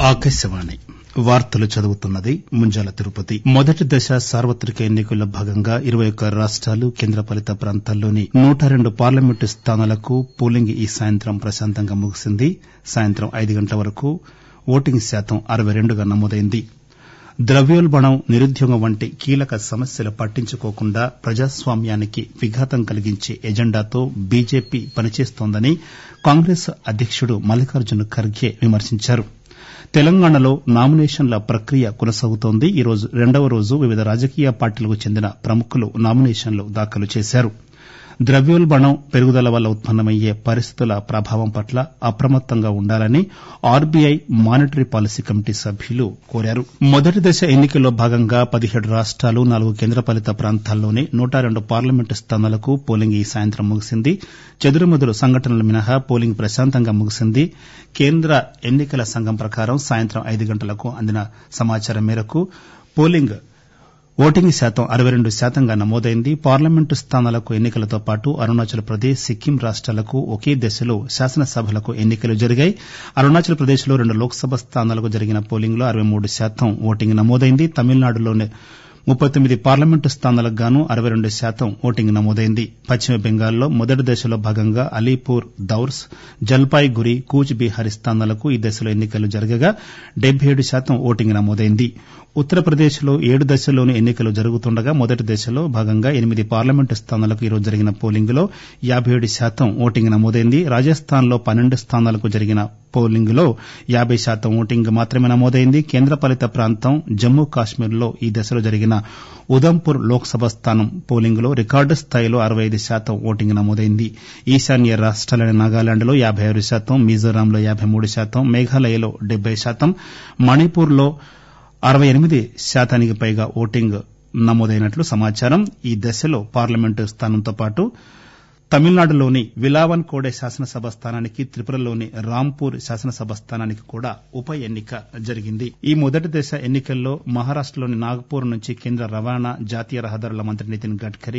ఆకాశవాణి వార్తలు చదువుతున్నది ముంజాల తిరుపతి మొదటి దశ సార్వత్రిక ఎన్నికల్లో భాగంగా ఇరవై ఒక్క రాష్టాలు కేంద్రపాలిత ప్రాంతాల్లోని నూట రెండు పార్లమెంటు స్థానాలకు పోలింగ్ ఈ సాయంత్రం ప్రశాంతంగా ముగిసింది సాయంత్రం ఐదు గంటల వరకు ఓటింగ్ శాతం అరవై రెండుగా నమోదైంది ద్రవ్యోల్బణం నిరుద్యోగం వంటి కీలక సమస్యలు పట్టించుకోకుండా ప్రజాస్వామ్యానికి విఘాతం కలిగించే ఎజెండాతో బీజేపీ పనిచేస్తోందని కాంగ్రెస్ అధ్యకుడు మల్లికార్జున ఖర్గే విమర్శించారు తెలంగాణలో నామినేషన్ల ప్రక్రియ కొనసాగుతోంది ఈరోజు రెండవ రోజు వివిధ రాజకీయ పార్టీలకు చెందిన ప్రముఖులు నామినేషన్లు దాఖలు చేశారు ద్రవ్యోల్బణం పెరుగుదల వల్ల ఉత్పన్నమయ్యే పరిస్థితుల ప్రభావం పట్ల అప్రమత్తంగా ఉండాలని ఆర్బీఐ మానిటరీ పాలసీ కమిటీ సభ్యులు కోరారు మొదటి దశ ఎన్నికల్లో భాగంగా పదిహేడు రాష్టాలు నాలుగు కేంద్రపాలిత ప్రాంతాల్లోని నూట రెండు పార్లమెంటు స్థానాలకు పోలింగ్ ఈ సాయంత్రం ముగిసింది చెదురుమదురు సంఘటనలు మినహా పోలింగ్ ప్రశాంతంగా ముగిసింది కేంద్ర ఎన్నికల సంఘం ప్రకారం సాయంత్రం ఐదు గంటలకు అందిన సమాచారం మేరకు పోలింగ్ ఓటింగ్ శాతం అరవై రెండు శాతంగా నమోదైంది పార్లమెంటు స్థానాలకు ఎన్నికలతో పాటు అరుణాచల్ ప్రదేశ్ సిక్కిం రాష్టాలకు ఒకే దశలో శాసనసభలకు ఎన్నికలు జరిగాయి అరుణాచల్ ప్రదేశ్ లో రెండు లోక్సభ స్థానాలకు జరిగిన పోలింగ్ లో అరవై మూడు శాతం ఓటింగ్ నమోదైంది తమిళనాడులోని ముప్పై తొమ్మిది పార్లమెంటు స్థానాలకు గాను అరవై రెండు శాతం ఓటింగ్ నమోదైంది పశ్చిమ బెంగాల్లో మొదటి దశలో భాగంగా అలీపూర్ దౌర్స్ జల్పాయ్ గురి కూచ్ బీహార్ స్థానాలకు ఈ దశలో ఎన్నికలు జరగగా డెబ్బై ఏడు శాతం ఓటింగ్ నమోదైంది ఉత్తరప్రదేశ్ లో ఏడు దశల్లోని ఎన్నికలు జరుగుతుండగా మొదటి దశలో భాగంగా ఎనిమిది పార్లమెంటు స్థానాలకు ఈరోజు జరిగిన పోలింగ్ లో యాబై ఏడు శాతం ఓటింగ్ నమోదైంది రాజస్థాన్ లో పన్నెండు స్థానాలకు జరిగిన పోలింగ్ లో యాబై శాతం ఓటింగ్ మాత్రమే నమోదైంది కేంద్రపాలిత ప్రాంతం జమ్మూ కాశ్మీర్ లో ఈ దశలో జరిగిన ఉదంపూర్ లోక్సభ స్థానం పోలింగ్ లో రికార్డు స్థాయిలో అరవై ఐదు శాతం ఓటింగ్ నమోదైంది ఈశాన్య రాష్టాలైన నాగాలాండ్ లో యాబై ఆరు శాతం మిజోరాంలో యాబై మూడు శాతం మేఘాలయలో డెబ్బై శాతం మణిపూర్ లో అరవై ఎనిమిది శాతానికి పైగా ఓటింగ్ నమోదైనట్లు సమాచారం ఈ దశలో పార్లమెంటు స్థానంతో పాటు తమిళనాడులోని విలావన్ కోడే శాసనసభ స్థానానికి త్రిపురలోని రాంపూర్ శాసనసభ స్థానానికి కూడా ఉప ఎన్నిక జరిగింది ఈ మొదటి దశ ఎన్నికల్లో మహారాష్టలోని నాగపూర్ నుంచి కేంద్ర రవాణా జాతీయ రహదారుల మంత్రి నితిన్ గడ్కరీ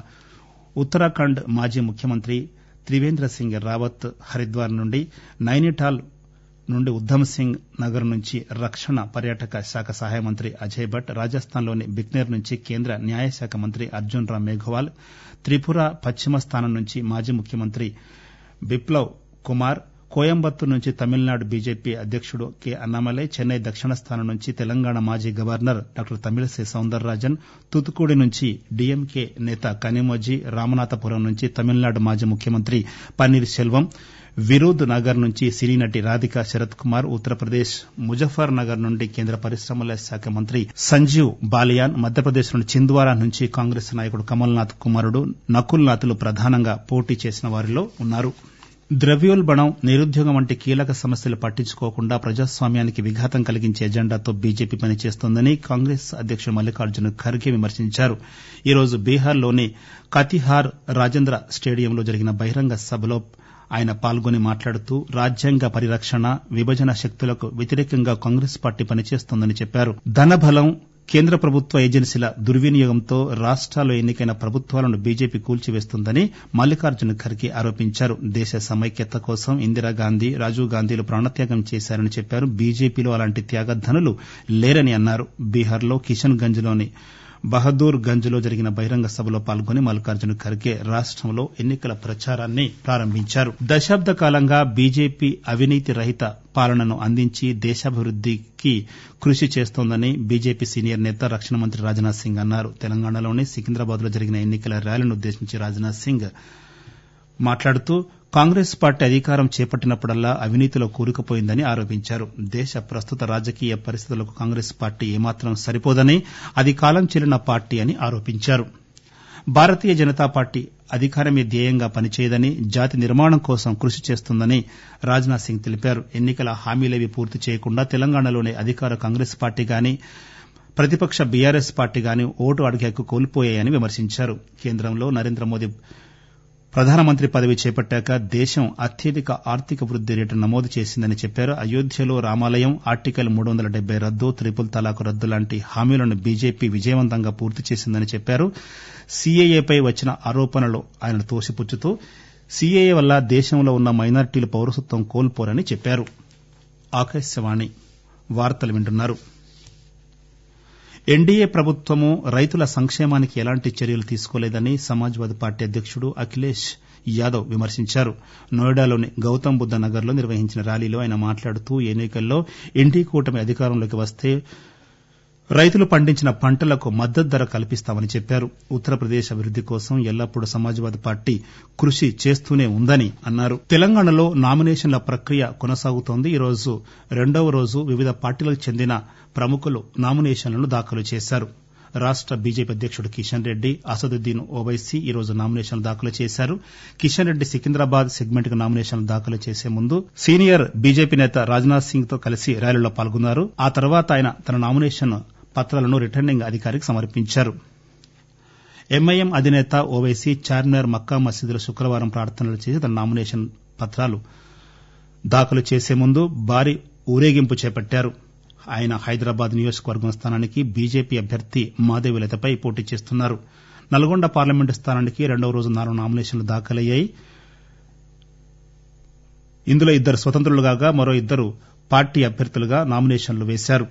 ఉత్తరాఖండ్ మాజీ ముఖ్యమంత్రి త్రివేంద్ర సింగ్ రావత్ హరిద్వార్ నుండి నైనిటాల్ నుండి ఉద్దమ్ సింగ్ నగర్ నుంచి రక్షణ పర్యాటక శాఖ సహాయ మంత్రి అజయ్ భట్ రాజస్థాన్లోని బిక్నేర్ నుంచి కేంద్ర న్యాయశాఖ మంత్రి అర్జున్ రామ్ మేఘవాల్ త్రిపుర పశ్చిమ స్థానం నుంచి మాజీ ముఖ్యమంత్రి బిప్లవ్ కుమార్ కోయంబత్తూర్ నుంచి తమిళనాడు బీజేపీ అధ్యకుడు కె అన్నామలై చెన్నై దక్షిణ స్థానం నుంచి తెలంగాణ మాజీ గవర్నర్ డాక్టర్ తమిళిసై సౌందరరాజన్ తూతుకుడి నుంచి డీఎంకే నేత కనిమోజీ రామనాథపురం నుంచి తమిళనాడు మాజీ ముఖ్యమంత్రి పన్నీర్ సెల్వం విరూద్ నగర్ నుంచి సినీ నటి రాధిక శరత్ కుమార్ ఉత్తరప్రదేశ్ ముజఫర్ నగర్ నుండి కేంద్ర పరిశ్రమల శాఖ మంత్రి సంజీవ్ బాలియాన్ మధ్యప్రదేశ్ లోని చింద్వారా నుంచి కాంగ్రెస్ నాయకుడు కమల్నాథ్ కుమారుడు నకుల్ నాథ్లు ప్రధానంగా పోటీ చేసిన వారిలో ఉన్నారు ద్రవ్యోల్బణం నిరుద్యోగం వంటి కీలక సమస్యలు పట్టించుకోకుండా ప్రజాస్వామ్యానికి విఘాతం కలిగించే ఎజెండాతో బీజేపీ పనిచేస్తోందని కాంగ్రెస్ అధ్యకుడు మల్లికార్జున ఖర్గే విమర్శించారు ఈరోజు బీహార్లోని కతిహార్ రాజేంద్ర స్టేడియంలో జరిగిన బహిరంగ సభలో ఆయన పాల్గొని మాట్లాడుతూ రాజ్యాంగ పరిరక్షణ విభజన శక్తులకు వ్యతిరేకంగా కాంగ్రెస్ పార్టీ పనిచేస్తోందని చెప్పారు ధనబలం కేంద్ర ప్రభుత్వ ఏజెన్సీల దుర్వినియోగంతో రాష్టాల్లో ఎన్నికైన ప్రభుత్వాలను బీజేపీ కూల్చివేస్తోందని మల్లికార్జున ఖర్గే ఆరోపించారు దేశ సమైక్యత కోసం ఇందిరాగాంధీ రాజీవ్ గాంధీలు ప్రాణత్యాగం చేశారని చెప్పారు బీజేపీలో అలాంటి త్యాగధనులు లేరని అన్నారు బీహార్లో కిషన్ గంజ్లోని బహదూర్ గంజ్ లో జరిగిన బహిరంగ సభలో పాల్గొని మల్లికార్జున ఖర్గే రాష్టంలో ఎన్నికల ప్రచారాన్ని ప్రారంభించారు దశాబ్ద కాలంగా బీజేపీ అవినీతి రహిత పాలనను అందించి దేశాభివృద్దికి కృషి చేస్తోందని బీజేపీ సీనియర్ నేత రక్షణ మంత్రి రాజ్నాథ్ సింగ్ అన్నారు తెలంగాణలోని సికింద్రాబాద్ లో జరిగిన ఎన్నికల ర్యాలీని ఉద్దేశించి రాజ్నాథ్ సింగ్ మాట్లాడుతూ కాంగ్రెస్ పార్టీ అధికారం చేపట్టినప్పుడల్లా అవినీతిలో కూరుకుపోయిందని ఆరోపించారు దేశ ప్రస్తుత రాజకీయ పరిస్థితులకు కాంగ్రెస్ పార్టీ ఏమాత్రం సరిపోదని అది కాలం చెల్లిన పార్టీ అని ఆరోపించారు భారతీయ జనతా పార్టీ అధికారమే ధ్యేయంగా పనిచేయదని జాతి నిర్మాణం కోసం కృషి చేస్తుందని రాజ్నాథ్ సింగ్ తెలిపారు ఎన్నికల హామీలేవి పూర్తి చేయకుండా తెలంగాణలోని అధికార కాంగ్రెస్ పార్టీ గాని ప్రతిపక్ష బీఆర్ఎస్ పార్టీ గాని ఓటు అడిగే హక్కు కోల్పోయాయని విమర్శించారు కేంద్రంలో నరేంద్ర మోదీ ప్రధానమంత్రి పదవి చేపట్టాక దేశం అత్యధిక ఆర్థిక వృద్ది రేటు నమోదు చేసిందని చెప్పారు అయోధ్యలో రామాలయం ఆర్టికల్ మూడు వందల డెబ్బై రద్దు త్రిపుల్ తలాక్ రద్దు లాంటి హామీలను బీజేపీ విజయవంతంగా పూర్తి చేసిందని చెప్పారు సీఏఏపై వచ్చిన ఆరోపణలు ఆయన తోసిపుచ్చుతూ సీఏఏ వల్ల దేశంలో ఉన్న మైనార్టీలు పౌరసత్వం కోల్పోరని చెప్పారు వార్తలు వింటున్నారు ఎన్డీఏ ప్రభుత్వము రైతుల సంక్షేమానికి ఎలాంటి చర్యలు తీసుకోలేదని సమాజ్వాదీ పార్టీ అధ్యకుడు అఖిలేష్ యాదవ్ విమర్శించారు నోయిడాలోని గౌతమ్ బుద్ద నగర్ లో నిర్వహించిన ర్యాలీలో ఆయన మాట్లాడుతూ ఎన్నికల్లో ఎన్డీ కూటమి అధికారంలోకి వస్తే రైతులు పండించిన పంటలకు మద్దతు ధర కల్పిస్తామని చెప్పారు ఉత్తరప్రదేశ్ అభివృద్ది కోసం ఎల్లప్పుడూ సమాజ్వాదీ పార్టీ కృషి చేస్తూనే ఉందని అన్నారు తెలంగాణలో నామినేషన్ల ప్రక్రియ కొనసాగుతోంది ఈరోజు రెండవ రోజు వివిధ పార్టీలకు చెందిన ప్రముఖులు నామినేషన్లను దాఖలు చేశారు రాష్ట బీజేపీ అధ్యకుడు కిషన్ రెడ్డి అసదుద్దీన్ ఓవైసీ ఈరోజు నామినేషన్లు దాఖలు చేశారు కిషన్ రెడ్డి సికింద్రాబాద్ సెగ్మెంట్ కు నామినేషన్లు దాఖలు చేసే ముందు సీనియర్ బీజేపీ నేత రాజ్నాథ్ సింగ్ తో కలిసి ర్యాలీలో పాల్గొన్నారు ఆ తర్వాత ఆయన తన నామినేషన్ పత్రాలను రిటర్నింగ్ అధికారికి సమర్పించారు ఎంఐఎం అధినేత ఓవైసీ చార్మినార్ మక్కా మసీదులో శుక్రవారం ప్రార్థనలు చేసి తన నామినేషన్ పత్రాలు దాఖలు చేసే ముందు భారీ ఊరేగింపు చేపట్టారు ఆయన హైదరాబాద్ నియోజకవర్గం స్థానానికి బీజేపీ అభ్యర్థి మాధవిలతపై పోటీ చేస్తున్నారు నల్గొండ పార్లమెంటు స్థానానికి రెండవ రోజు నాలుగు నామినేషన్లు దాఖలయ్యాయి ఇందులో ఇద్దరు స్వతంత్రులు కాగా మరో ఇద్దరు పార్టీ అభ్యర్థులుగా నామినేషన్లు వేశారు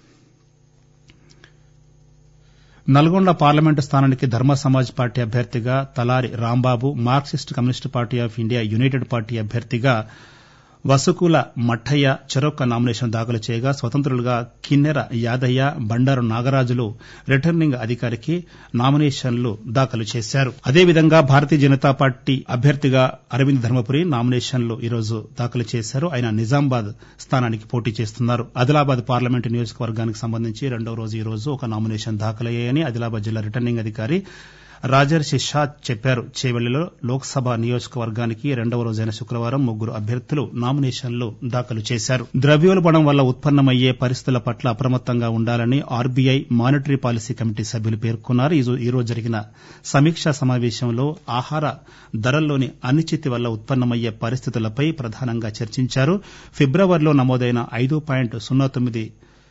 నల్గొండ పార్లమెంటు స్థానానికి ధర్మ సమాజ్ పార్టీ అభ్యర్థిగా Talari Rambabu Marxist Communist Party of India United party అభ్యర్థిగా వసుకుల మట్టయ్య చెరొక్క నామినేషన్ దాఖలు చేయగా స్వతంత్రులుగా కిన్నెర యాదయ్య బండారు నాగరాజులు రిటర్నింగ్ అధికారికి నామినేషన్లు దాఖలు చేశారు అదేవిధంగా భారతీయ జనతా పార్టీ అభ్యర్థిగా అరవింద్ ధర్మపురి నామినేషన్లు ఈరోజు దాఖలు చేశారు ఆయన నిజామాబాద్ స్థానానికి పోటీ చేస్తున్నారు ఆదిలాబాద్ పార్లమెంటు నియోజకవర్గానికి సంబంధించి రెండో రోజు ఈ రోజు ఒక నామినేషన్ దాఖలయ్యాయని ఆదిలాబాద్ జిల్లా రిటర్నింగ్ అధికారి రాజర్షి షా చెప్పారు చేవెళ్లలో లోక్సభ నియోజకవర్గానికి రెండవ రోజైన శుక్రవారం ముగ్గురు అభ్యర్థులు నామినేషన్లు దాఖలు చేశారు ద్రవ్యోల్బణం వల్ల ఉత్పన్నమయ్యే పరిస్థితుల పట్ల అప్రమత్తంగా ఉండాలని ఆర్బీఐ మానిటరీ పాలసీ కమిటీ సభ్యులు పేర్కొన్నారు ఈ రోజు జరిగిన సమీక్షా సమావేశంలో ఆహార ధరల్లోని అనిశ్చితి వల్ల ఉత్పన్నమయ్యే పరిస్థితులపై ప్రధానంగా చర్చించారు ఫిబ్రవరిలో నమోదైన ఐదు పాయింట్ సున్నా తొమ్మిది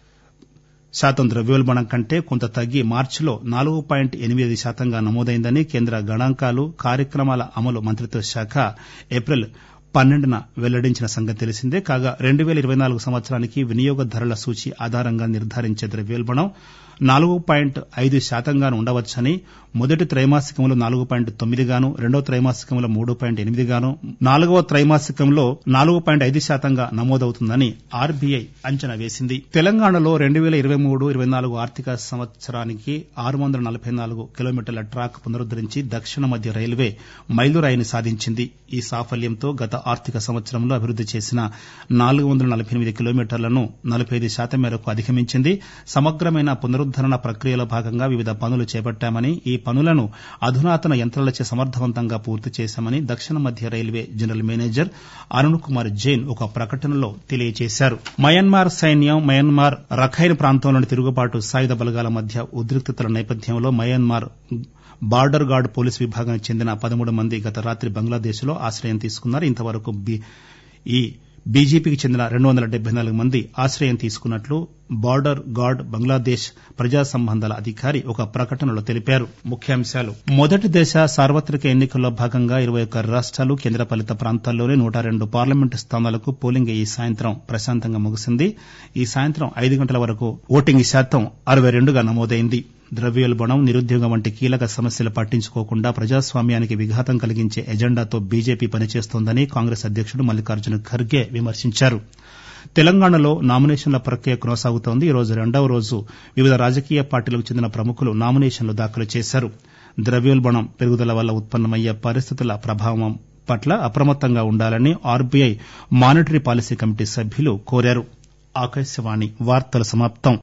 శాతం ద్రవ్యోల్బణం కంటే కొంత తగ్గి మార్చిలో నాలుగు పాయింట్ ఎనిమిది శాతంగా నమోదైందని కేంద్ర గణాంకాలు కార్యక్రమాల అమలు మంత్రిత్వ శాఖ ఏప్రిల్ పన్నెండున వెల్లడించిన సంగతి తెలిసిందే కాగా రెండు పేల ఇరవై నాలుగు సంవత్సరానికి వినియోగ ధరల సూచి ఆధారంగా నిర్ధారించే ద్రవ్యోల్బణం నాలుగు పాయింట్ ఐదు శాతంగాను ఉండవచ్చని మొదటి త్రైమాసికంలో నాలుగు పాయింట్ తొమ్మిదిగాను రెండవ త్రైమాసికంలో మూడు పాయింట్ ఎనిమిదిగాను నాలుగవ త్రైమాసికంలో నాలుగు పాయింట్ ఐదు శాతంగా నమోదవుతుందని ఆర్బీఐ అంచనా వేసింది తెలంగాణలో రెండు పేల ఇరవై మూడు ఇరవై నాలుగు ఆర్థిక సంవత్సరానికి ఆరు వందల నలభై నాలుగు కిలోమీటర్ల ట్రాక్ పునరుద్దరించి దక్షిణ మధ్య రైల్వే మైలురాయిని సాధించింది ఈ సాఫల్యంతో గత ఆర్థిక సంవత్సరంలో అభివృద్ది చేసిన నాలుగు వందల నలభై ఎనిమిది కిలోమీటర్లను నలభై ఐదు శాతం మేరకు అధిగమించింది సమగ్రమైన పునరుద్దరణ ప్రక్రియలో భాగంగా వివిధ పనులు చేపట్టామని ఈ పనులను అధునాతన యంత్రాలచే సమర్థవంతంగా పూర్తి చేశామని దక్షిణ మధ్య railway general manager Arun Kumar Jain ఒక ప్రకటనలో తెలియజేశారు మయన్మార్ సైన్యం మయన్మార్ రఖైన్ ప్రాంతంలోని తిరుగుబాటు సాయుధ బలగాల మధ్య ఉద్రిక్తతల నేపథ్యంలో మయన్మార్ బార్డర్ గార్డ్ పోలీసు విభాగానికి చెందిన పదమూడు మంది గత రాత్రి బంగ్లాదేశ్ లో ఆశ్రయం తీసుకున్నారు ఇంతవరకు ఈ బీజేపీకి చెందిన రెండు వందల డెబ్బై నాలుగు మంది ఆశ్రయం తీసుకున్నట్లు బార్డర్ గార్డ్ బంగ్లాదేశ్ ప్రజా సంబంధాల అధికారి ఒక ప్రకటనలో తెలిపారు ముఖ్యాంశాలు మొదటి దశ సార్వత్రిక ఎన్నికల్లో భాగంగా ఇరవై ఒక్క రాష్టాలు కేంద్రపాలిత ప్రాంతాల్లోని నూట రెండు పార్లమెంటు స్థానాలకు పోలింగ్ ఈ సాయంత్రం ప్రశాంతంగా ముగిసింది ఈ సాయంత్రం ఐదు గంటల వరకు ఓటింగ్ శాతం అరవై రెండుగా నమోదైంది ద్రవ్యోల్బణం నిరుద్యోగం వంటి కీలక సమస్యలు పట్టించుకోకుండా ప్రజాస్వామ్యానికి విఘాతం కలిగించే ఎజెండాతో బీజేపీ పనిచేస్తోందని కాంగ్రెస్ అధ్యకుడు మల్లికార్జున ఖర్గే విమర్శించారు తెలంగాణలో నామినేషన్ల ప్రక్రియ కొనసాగుతోంది ఈరోజు రెండవ రోజు వివిధ రాజకీయ పార్టీలకు చెందిన ప్రముఖులు నామినేషన్లు దాఖలు చేశారు ద్రవ్యోల్బణం పెరుగుదల వల్ల ఉత్పన్నమయ్యే పరిస్థితుల ప్రభావం పట్ల అప్రమత్తంగా ఉండాలని ఆర్బీఐ మానిటరీ పాలసీ కమిటీ సభ్యులు కోరారు ఆకాశవాణి వార్తల సమాప్తం